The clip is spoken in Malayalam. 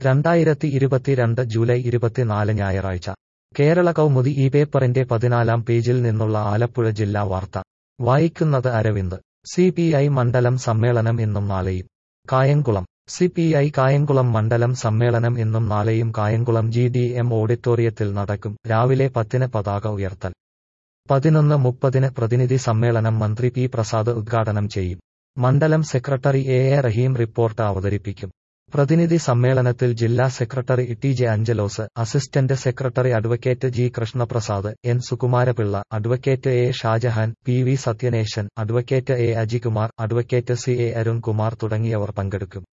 രണ്ടായിരത്തി ഇരുപത്തിരണ്ട് ജൂലൈ ഇരുപത്തിനാല് ഞായറാഴ്ച കേരള കൗമുദി ഈ പേപ്പറിന്റെ പതിനാലാം പേജിൽ നിന്നുള്ള ആലപ്പുഴ ജില്ലാ വാർത്ത വായിക്കുന്നത് അരവിന്ദ് സി പി ഐ മണ്ഡലം സമ്മേളനം ഇന്നും നാളെയും Kayamkulam C P I Kayamkulam മണ്ഡലം സമ്മേളനം ഇന്നും നാളെയും കായംകുളം ജി ഡി എം ഓഡിറ്റോറിയത്തിൽ നടക്കും രാവിലെ പത്തിന് പതാക ഉയർത്തൽ പതിനൊന്ന് മുപ്പതിന് പ്രതിനിധി സമ്മേളനം മന്ത്രി പി പ്രസാദ് ഉദ്ഘാടനം ചെയ്യും മണ്ഡലം secretary A A Raheem report അവതരിപ്പിക്കും പ്രതിനിധി സമ്മേളനത്തിൽ ജില്ലാ secretary T J Anchalose assistant secretary advocate G Krishnaprasad N Sukumarapillai advocate A Shajahan P V Sathyanesan advocate A Ajikumar advocate C A Arunkumar തുടങ്ങിയവർ പങ്കെടുക്കും